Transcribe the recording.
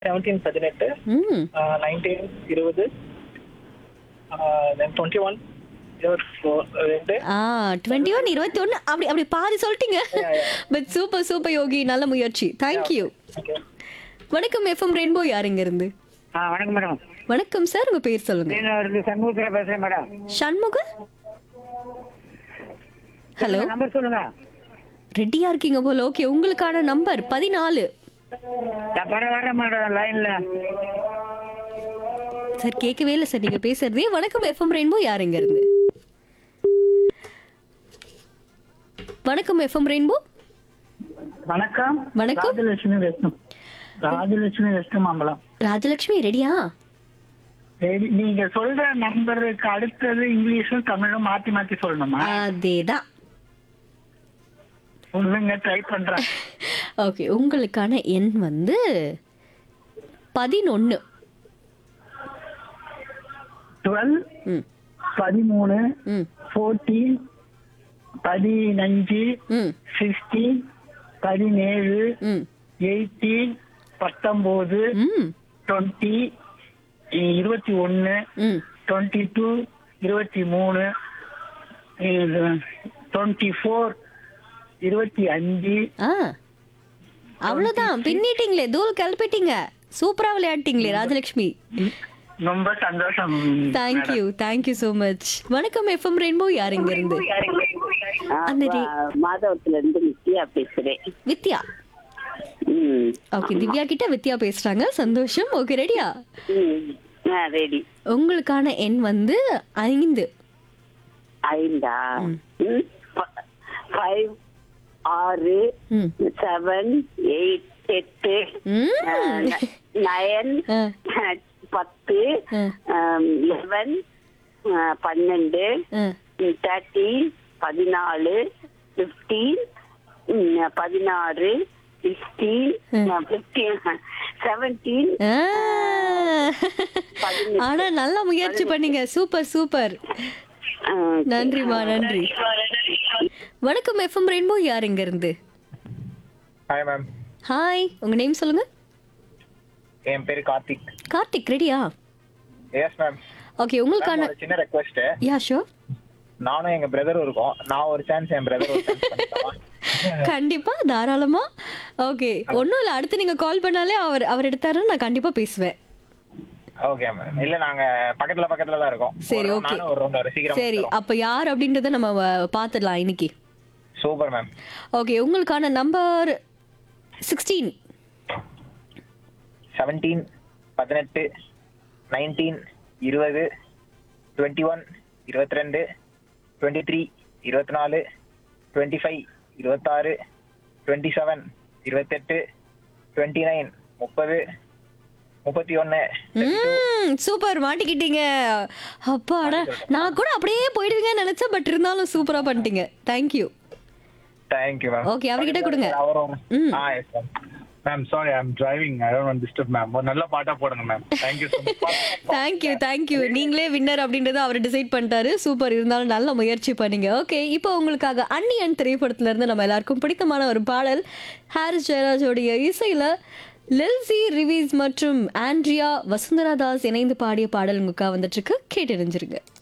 Seventeen பதினெட்டு ம் nineteen இருபது தென் டுவெண்ட்டி ஒன் இருபத்தி ரெண்டு ஆ டுவெண்ட்டி ஒன் இருபத்தி ஒன்று அப்படி அப்படி பாதி சொல்லிட்டீங்க பட் சூப்பர் சூப்பர் யோகி நல்ல முயற்சி தேங்க்யூ ஓகே வணக்கம் எஃப்எம் ரெயின்போ யாருங்க இருந்து ஆ வணக்கம் மேடம் வணக்கம் சார் உங்க பேர் சொல்லுங்க நான் இருந்து சண்முகத்தில் பேசுறேன் மேடம் சண்முக ஹலோ நம்பர் சொல்லுங்க ரெடியா இருக்கீங்க போல ஓகே உங்களுக்கான நம்பர் பதினாலு நான் வர வரேன் மேடம் லைன்ல சார் கேட்கவே இல்லை சார் நீங்க பேசுறதே வணக்கம் எஃப்எம் ரெயின்போ யாருங்க இருந்து வணக்கம் எஃப்எம் ரெயின்போ வணக்கம் வணக்கம். ராஜலட்சுமி வெஸ்ட் ராஜலட்சுமி வெஸ்ட் மாம்பலம் ராஜலட்சுமி ரெடியா சரி, நீங்க சொல்ற நம்பருக்கு அடுத்தது இங்கிலீஷும் தமிழும் மாத்தி மாத்தி சொல்லணுமா அதேதான் சொல்லுங்க ட்ரை பண்றேன் ஓகே உங்களுக்கான எண் வந்து பதினொன்னு டுவெல் ம் பதிமூணு ம் ஃபோர்டீன் பதினஞ்சு ம் சிக்ஸ்டீன் பதினேழு ம் எயிட்டீன் பத்தொம்போது ம் டுவெண்ட்டி இருபத்தி ஒன்று ம் டுவெண்ட்டி டூ இருபத்தி மூணு டுவெண்ட்டி ஃபோர் இருபத்தி அஞ்சு ஆ அவ்வளோதான் பின்னிட்டீங்களே தூள் கிளப்பிட்டீங்க சூப்பரா விளையாட்டீங்களே ராஜலட்சுமி ரொம்ப சந்தோஷம் தேங்க்யூ தேங்க்யூ ஸோ மச் வணக்கம் எஃப்எம் ரெயின்போ யார் இங்க இருந்து அந்த ரே- மாதவத்துல இருந்து நித்யா பேசுறேன் வித்யா ம். ஓகே திவ்யா கிட்ட வித்யா பேசுறாங்க சந்தோஷம் ஓகே ரெடியா ம். ஆ, ரெடி உங்களுக்கான எண் வந்து ஐந்து ஐந்தா ம். ப- ஃபைவ் ஆறு ம் செவன் எயிட் எட்டு ம். ஆ, ந- நயன் ஆ. பத்து ஆ. லெவன் பன்னெண்டு ஆ. தேர்ட்டீன் பதினாலு பிப்டீன் பதினாறு சிக்ஸ்டீன் பிப்டீன் செவன்டீன் ஆ. ஆனா நல்லா முயற்சி பண்ணீங்க சூப்பர் சூப்பர் நன்றிமா நன்றி வணக்கம் எஃப்எம் ரெயின்போ யார் இங்க இருந்து ஹாய் மேம் ஹாய் உங்க நேம் சொல்லுங்க என் பேரு கார்த்திக் கார்த்திக் ரெடியா எஸ் மேம் ஓகே உங்களுக்கான ஒரு சின்ன ரெக்வெஸ்ட் யா ஷோர் நானும் எங்க பிரதரும் இருக்கோம் நான் ஒரு சான்ஸ் என் பிரதர் ஒரு சான்ஸ் கண்டிப்பா தாராளமா ஓகே ஒண்ணும் இல்ல அடுத்து நீங்க கால் பண்ணாலே அவர் அவர் எடுத்தாருன்னு நான் கண்டிப்பா பேசுவேன் ஓகே மேம் இல்ல நாங்க பக்கத்துல பக்கத்துல தான் இருக்கோம் சரி ஓகே நானும் ஒரு ரவுண்ட் வர சீக்கிரம் சரி அப்ப யார் அப்படின்றத நம்ம வ- பார்த்துடலாம் இன்னைக்கு சூப்பர் மேம் ஓகே உங்களுக்கான நம்பர் சிக்ஸ்டீன் செவன்டீன் பதினெட்டு நைன்டீன் இருபது டுவெண்ட்டி ஒன் இருபத்தி ரெண்டு டுவெண்ட்டி த்ரீ இருபத்தி நாலு டுவெண்ட்டி ஃபைவ் இருபத்தாறு டுவெண்ட்டி செவன் இருபத்தெட்டு டுவெண்ட்டி நைன் முப்பது முப்பத்தி ஒன்று ம் சூப்பர் மாட்டிக்கிட்டீங்க அப்பாடா நான் கூட அப்படியே போயிடுவீங்கன்னு நினைச்சேன் பட் இருந்தாலும் சூப்பரா பண்ணிட்டீங்க தேங்க்யூ தேங்க்யூ மேம் Okay, அவர்கிட்ட கொடுங்க. அவரும் ம். ஆ yes ma'am ma'am sorry I'm driving I don't want disturb ma'am ஒரு நல்ல பாட்டா போடுங்க ma'am thank you so much thank you thank you நீங்களே வின்னர் அப்படின்றத அவர் டிசைட் பண்ணிட்டாரு சூப்பர் இருந்தாலும் நல்ல முயற்சி பண்ணீங்க ஓகே இப்போ உங்களுக்காக அன்னியன் திரைப்படத்துல இருந்து நம்ம எல்லாருக்கும் பிடித்தமான ஒரு பாடல் ஹாரிஸ் ஜெயராஜோடைய இசையில லில்சி ரிவீஸ் மற்றும் ஆண்ட்ரியா வசுந்தரா தாஸ் இணைந்து பாடிய பாடல் உங்களுக்காக வந்துட்டு இருக்கு கேட்டு